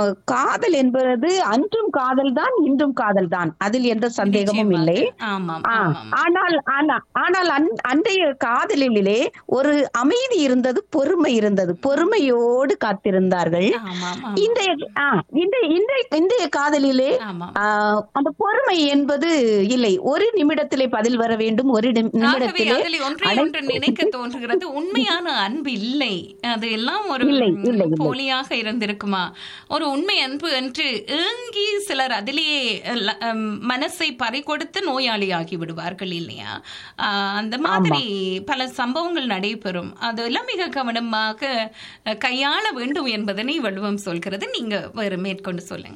காதல் என்பது அன்றும் காதல் தான் இன்றும் காதல் தான் அதில் எந்த சந்தேகமும் நிச்சயமாக. இல்லை ஆமாம் ஆ, ஆமாம் ஆனால் ஆனா- ஆனால் அன்- அன்றைய காதலிலே ஒரு அமைதி இருந்தது பொறுமை இருந்தது பொறுமையோடு காத்திருந்தார்கள் ஆமாம் ஆமாம். இன்றைய ஆ, இன்றைய இன்றைய இன்றைய காதலிலே ஆமாம் ஆ, அந்த பொறுமை என்பது இல்லை ஒரு நிமிடத்திலே பதில் வர வேண்டும் ஒரு நிமி- ஆகவே நிமிடத்திலே அதில் ஒன்றை ஒன்று நினைக்க தோன்றுகிறது உண்மையான அன்பு இல்லை அது எல்லாம் ஒரு இல்லை, இல்லை, இல்லை. போலியாக இருந்திருக்குமா ஒரு உண்மை அன்பு என்று ஏங்கி சிலர் அதிலேயே ல- அம், மனசை பறிகொடுத்து நோயாளியாகி விடுவார்கள் இல்லையா ஆஹ், அந்த மாதிரி பல சம்பவங்கள் நடைபெறும் அதெல்லாம் மிக கவனமாக அஹ், கையாள வேண்டும் என்பதனை வள்ளுவம் சொல்கிறது நீங்க வேறு மேற்கொண்டு சொல்லுங்க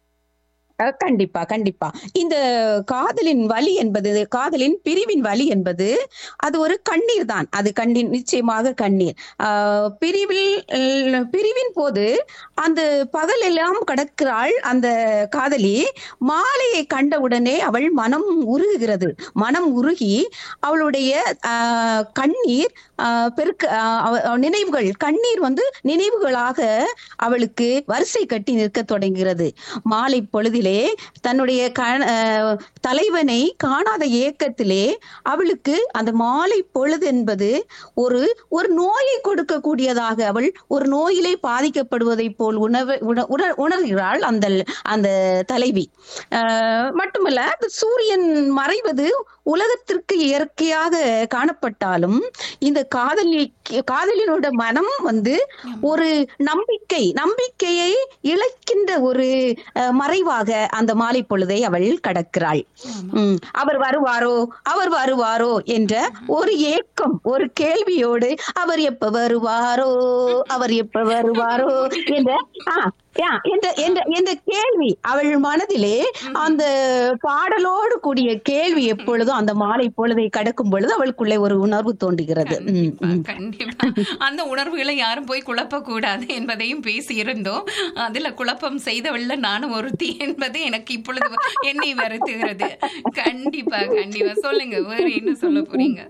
அஹ் கண்டிப்பா கண்டிப்பா இந்த காதலின் வலி என்பது காதலின் பிரிவின் வலி என்பது அது ஒரு கண்ணீர் தான் அது கண்ணீர் நிச்சயமாக கண்ணீர் ஆஹ் பிரிவில் அஹ் பிரிவின் போது அந்த பகல் எல்லாம் கடக்கிறாள் அந்த காதலி மாலையை கண்டவுடனே அவள் மனம் உருகுகிறது மனம் உருகி அவளுடைய ஆஹ் கண்ணீர் ஆஹ் பெருக்க ஆஹ் அவ- அவ நினைவுகள் கண்ணீர் வந்து நினைவுகளாக அவளுக்கு வரிசை கட்டி நிற்க தொடங்குகிறது மாலை பொழுதிலே தன்னுடைய க- அஹ் தலைவனை காணாத ஏக்கத்திலே அவளுக்கு அந்த மாலை பொழுது என்பது ஒரு ஒரு நோயை கொடுக்கக்கூடியதாக அவள் ஒரு நோயிலே பாதிக்கப்படுவதை போல் உணவு உண- உணர்- உணர்கிறாள் அந்த அந்த தலைவி அஹ் மட்டுமல்ல அந்த சூரியன் மறைவது உலகத்திற்கு இயற்கையாக காணப்பட்டாலும் இந்த காதலி காதலினோட மனம் வந்து ஒரு நம்பிக்கை நம்பிக்கையை இழக்கின்ற ஒரு அஹ், மறைவாக அந்த மாலை பொழுதை அவள் கடக்கிறாள் உம், அவர் வருவாரோ அவர் வருவாரோ என்ற ஒரு ஏக்கம் ஒரு கேள்வியோடு அவர் எப்ப வருவாரோ அவர் எப்ப வருவாரோ என்ற ஆ, யா, என்ற என்ற என்ற கேள்வி அவள் மனதிலே அந்த பாடலோடு கூடிய கேள்வி எப்பொழுதும் அந்த மாலை பொழுதை கடக்கும் பொழுது அவளுக்குள்ளே ஒரு உணர்வு தோன்றுகிறது உம், கண்டிப்பா, உம். கண்டிப்பா அந்த உணர்வுகளை யாரும் போய் குழப்ப கூடாது என்பதையும் பேசியிருந்தோம் அதுல குழப்பம் செய்தவள்ள நானும் ஒருத்தி என்பது எனக்கு இப்பொழுது என்னை வருத்துகிறது கண்டிப்பா கண்டிப்பா சொல்லுங்க வேற என்ன சொல்ல போறீங்க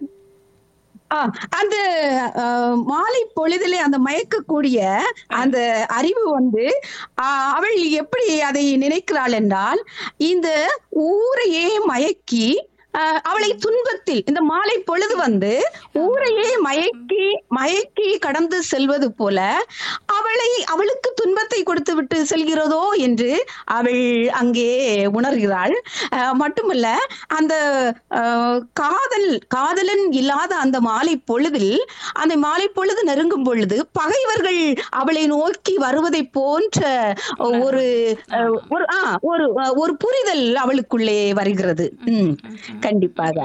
ஆ, அந்த அஹ், மாலை பொழுதிலே அந்த மயக்கக்கூடிய அந்த அறிவு வந்து ஆ, அவள் எப்படி அதை நினைக்கிறாள் என்றால் இந்த ஊரையே மயக்கி அஹ், அவளை துன்பத்தில் இந்த மாலை பொழுது வந்து ஊரையே மயக்கி மயக்கி கடந்து செல்வது போல அவளை அவளுக்கு துன்பத்தை கொடுத்து விட்டு செல்கிறதோ என்று அவள் அங்கே உணர்கிறாள் அஹ், மட்டுமல்ல அந்த அஹ், காதல் காதலன் இல்லாத அந்த மாலை பொழுதில் அந்த மாலை பொழுது நெருங்கும் பொழுது பகைவர்கள் அவளை நோக்கி வருவதை போன்ற ஒரு அஹ், ஒரு ஆ ஒரு அஹ், ஒரு புரிதல் அவளுக்குள்ளே வருகிறது ம், கண்டிப்பாக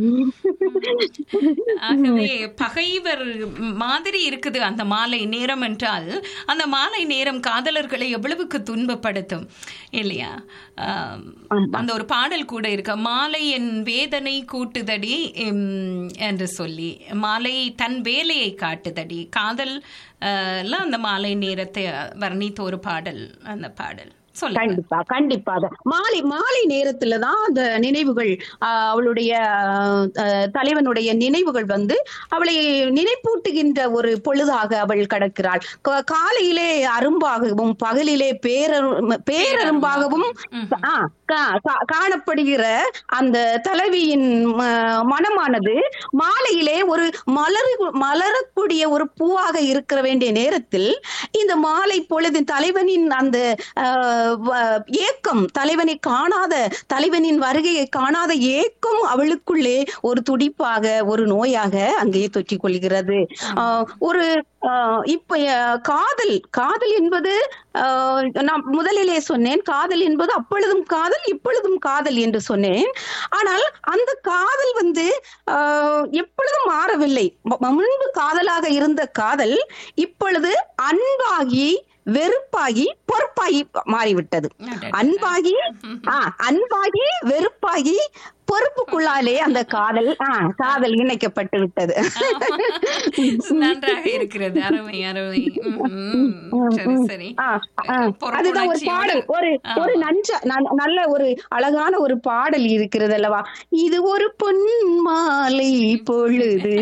ஆகவே பகைவர் மாதிரி இருக்குது அந்த மாலை நேரம் என்றால் அந்த மாலை நேரம் காதலர்களை எவ்வளவுக்கு துன்பப்படுத்தும் இல்லையா ஆம், அந்த ஒரு பாடல் கூட இருக்கு மாலை என் வேதனை கூட்டுதடி உம், என்று சொல்லி மாலை தன் வேலையை காட்டுதடி காதல் அஹ், எல்லாம் அந்த மாலை நேரத்தை வர்ணித்த ஒரு பாடல் அந்த பாடல் சொல்லுங்க கண்டிப்பா கண்டிப்பாக மாலை மாலை நேரத்துல தான் அந்த நினைவுகள் ஆஹ், அவளுடைய ஆஹ், தலைவனுடைய நினைவுகள் வந்து அவளை நினைப்பூட்டுகின்ற ஒரு பொழுதாக அவள் கடக்கிறாள் கா- காலையிலே அரும்பாகவும் பகலிலே பேரரும் பேரரும்பாகவும் ஆ, கா- கா- காணப்படுகிற அந்த தலைவியின் ம- மனமானது மாலையிலே ஒரு மலரு மலரக்கூடிய ஒரு பூவாக இருக்க வேண்டிய நேரத்தில் இந்த மாலை பொழுதின் தலைவனின் அந்த ஆஹ், வ- ஏக்கம் தலைவனை காணாத தலைவனின் வருகையை காணாத ஏக்கம் அவளுக்குள்ளே ஒரு துடிப்பாக ஒரு நோயாக அங்கே தொற்றிக் கொள்கிறது ஆஹ், ஒரு ஆஹ், இப்ப ஆஹ், காதல் காதல் என்பது ஆஹ், நான் முதலிலே சொன்னேன் காதல் என்பது அப்பொழுதும் காதல் இப்பொழுதும் காதல் என்று சொன்னேன் ஆனால் அந்த காதல் வந்து ஆஹ், எப்பொழுதும் மாறவில்லை ம- முன்பு காதலாக இருந்த காதல் இப்பொழுது அன்பாகி வெறுப்பாகி பொறுப்பாகி மாறிவிட்டது அன்பாகி ஆ அன்பாகி வெறுப்பாகி பொறுப்புக்குள்ளாலே அந்த காதல் ஆ காதல் இணைக்கப்பட்டு விட்டது நன்றாக இருக்கிறது அருமை அருமை ம்ஹும். சரி சரி ஆ, ஆ, அதுதான் ஒரு பாடல் ஒரு ஒரு நஞ்ச ந- நல்ல ஒரு அழகான ஒரு பாடல் இருக்கிறது அல்லவா இது ஒரு பொன் மாலை பொழுது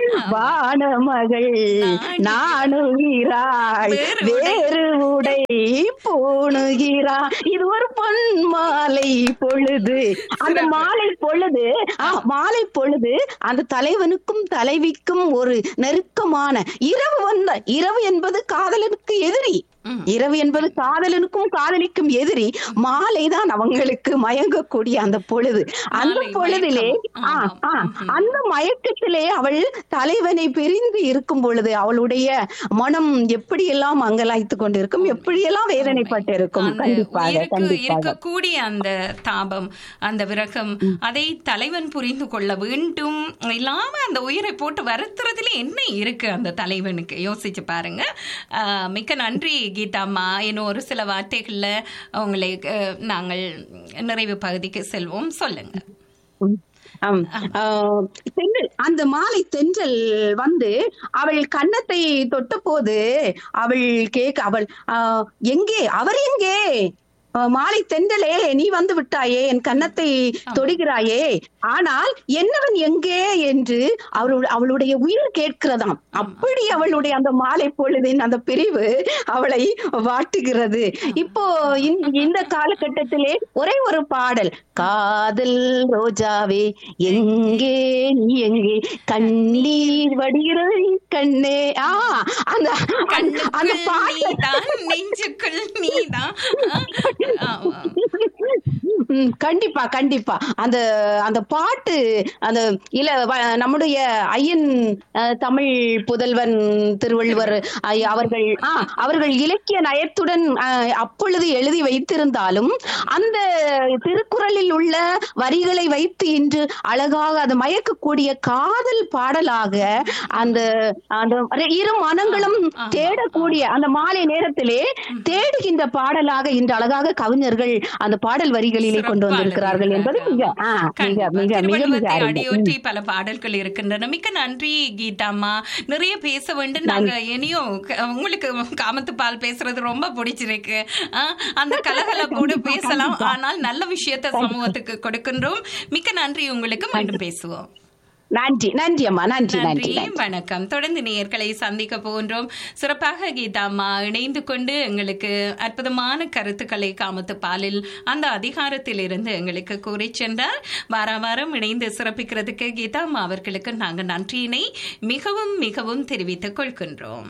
வானமகள் நாணுகிறாள் வேறு உடை. வேறு உடை பூணுகிறா இது ஒரு பொன் மாலை பொழுது அந்த மாலை பொழுது ஆ, மாலை பொழுது அந்த தலைவனுக்கும் தலைவிக்கும் ஒரு நெருக்கமான இரவு வந்த இரவு என்பது காதலனுக்கு எதிரி ம். இரவு என்பது காதலனுக்கும் காதலிக்கும் எதிரி மாலை தான் அவங்களுக்கு மயங்கக்கூடிய அந்த பொழுது அந்த மாலை பொழுதிலே மயக்கம். ஆ, ஆமாம். ஆ, ம்ஹும். அந்த மயக்கத்திலே அவள் தலைவனை பிரிந்து இருக்கும் பொழுது அவளுடைய மனம் எப்படியெல்லாம் அங்கலாய்த்து கொண்டிருக்கும் எப்படியெல்லாம் வேதனைப்பட்டு இருக்கும் அந்த கண்டிப்பாக உயிருக்கு கண்டிப்பாக இருக்கக்கூடிய அந்த தாபம் அந்த விரகம் அதை தலைவன் புரிந்து கொள்ள வேண்டும் இல்லாம அந்த உயிரை போட்டு வருத்துறதுல என்ன இருக்கு அந்த தலைவனுக்கு யோசிச்சு பாருங்க ஆஹ் மிக்க நன்றி கீதாம்மா இன்னும் ஒரு சில வார்த்தைகள்ல உங்களை அஹ், நாங்கள் நிறைவு பகுதிக்கு செல்வோம் சொல்லுங்க ம். ஆம். ஆஹ் தென்றல் அந்த மாலை தென்றல் வந்து அவள் கன்னத்தை தொட்ட போது அவள் கேட்க அவள் ஆஹ் எங்கே அவர் எங்கே ஆஹ் மாலை தென்றலே நீ வந்து விட்டாயே என் கன்னத்தை தொடுகிறாயே ஆனால் என்னவன் எங்கே என்று அவளுடைய அவளுடைய உயிர் கேட்கிறதாம் அப்படி அவளுடைய அந்த மாலை பொழுதின் அந்த பிரிவு அவளை வாட்டுகிறது இப்போ இந்த- இந்த காலகட்டத்திலே ஒரே ஒரு பாடல் காதல் ரோஜாவே எங்கே நீ எங்கே கண்ணீர் வடிகிறது கண்ணே ஆ அந்த அந்த- அந்த கண்ணுக்குள் பாட்டு நீதான் நெஞ்சுக்குள் நீதான் ஆமா. ம், கண்டிப்பா கண்டிப்பா அந்த அந்த பாட்டு அந்த இல்ல வ- நம்முடைய ஐயன் அஹ், தமிழ் புதல்வன் திருவள்ளுவர் ஐ- அவர்கள் ஆ, அவர்கள் இலக்கிய நயத்துடன் அஹ், அப்பொழுது எழுதி வைத்திருந்தாலும் அந்த திருக்குறளில் உள்ள வரிகளை வைத்து இன்று அழகாக அது மயக்கக்கூடிய காதல் பாடலாக அந்த அந்த இரு மனங்களும் ஆமா. தேடக்கூடிய அந்த மாலை நேரத்திலே தேடுகின்ற பாடலாக இன்று அழகாக கவிஞர்கள் அந்த பாடல் வரிகளிலே கொண்டு வந்திருக்கிறார்கள் என்பது மிக ஆ, மிக கண்டிப்பா. மிக மிக மிக திருவள்ளுவத்தை அருமை. அடியொற்றி பல பாடல்கள் இருக்கின்றன மிக்க நன்றி கீதாம்மா நிறைய பேச வேண்டும் நாங்க இனியும் க- உங்களுக்கு காமத்து பால் பேசுறது ரொம்ப பிடிச்சிருக்கு ஆ, அந்த கலகலப்போடு பேசலாம் ஆனால் நல்ல விஷயத்தை சமூகத்துக்கு கொடுக்கின்றோம் மிக்க நன்றி உங்களுக்கு மீண்டும் பேசுவோம் நன்றி நன்றி அம்மா நன்றி நன்றி நன்றி வணக்கம் தொடர்ந்து நேயர்களை சந்திக்க போகின்றோம் சிறப்பாக கீதாம்மா இணைந்து கொண்டு எங்களுக்கு அற்புதமான கருத்துக்களை காமத்து பாலில் அந்த அதிகாரத்தில் இருந்து எங்களுக்கு கூறி சென்றார் வார வாரம் இணைந்து சிறப்பிக்கிறதுக்கு கீதாம்மா அவர்களுக்கு நாங்கள் நன்றியினை மிகவும் மிகவும் தெரிவித்துக் கொள்கின்றோம்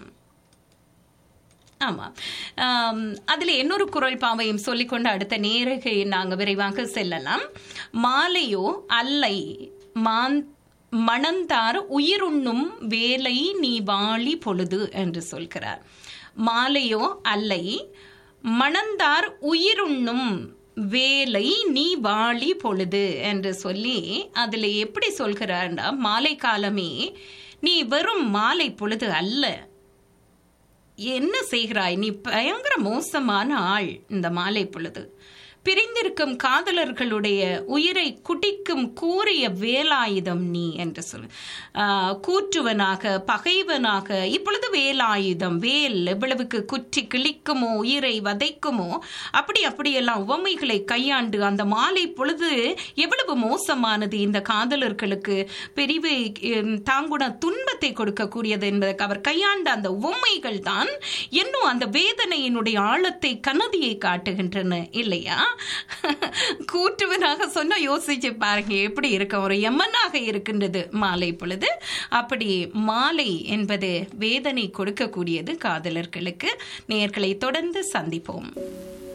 ஆமா ஆம், அதுல இன்னொரு குரல் பாவையும் சொல்லிக்கொண்டு அடுத்த நேரகை நாங்க விரைவாக செல்லலாம் மாலையோ அல்லை மான் மணந்தார் உயிருண்ணும் வேலை நீ வாழி பொழுது என்று சொல்கிறார் மாலையோ அல்லை மணந்தார் உயிருண்ணும் வேலை நீ வாழி பொழுது என்று சொல்லி அதுல எப்படி சொல்கிறார்னா மாலை காலமே நீ வெறும் மாலை பொழுது அல்ல என்ன செய்கிறாய் நீ பயங்கர மோசமான ஆள் இந்த மாலை பொழுது பிரிந்திருக்கும் காதலர்களுடைய உயிரை குடிக்கும் கூறிய வேலாயுதம் நீ என்று சொல் ஆஹ், கூற்றுவனாக பகைவனாக இப்பொழுது வேலாயுதம் வேல் எவ்வளவுக்கு குற்றி கிழிக்குமோ உயிரை வதைக்குமோ அப்படி அப்படியெல்லாம் உவமைகளை கையாண்டு அந்த மாலை பொழுது எவ்வளவு மோசமானது இந்த காதலர்களுக்கு பிரிவை ஹம், தாங்குன துன்பத்தை கொடுக்கக்கூடியது என்பதற்கு அவர் கையாண்ட அந்த உவமைகள் தான் இன்னும் அந்த வேதனையினுடைய ஆழத்தை கனதியை காட்டுகின்றன இல்லையா கூற்றுவனாக சொன்னா யோசிச்சு பாருங்க எப்படி இருக்க ஒரு எம்மனாக இருக்கின்றது மாலை பொழுது அப்படி மாலை என்பது வேதனை கொடுக்கக்கூடியது காதலர்களுக்கு நேர்களை தொடர்ந்து சந்திப்போம்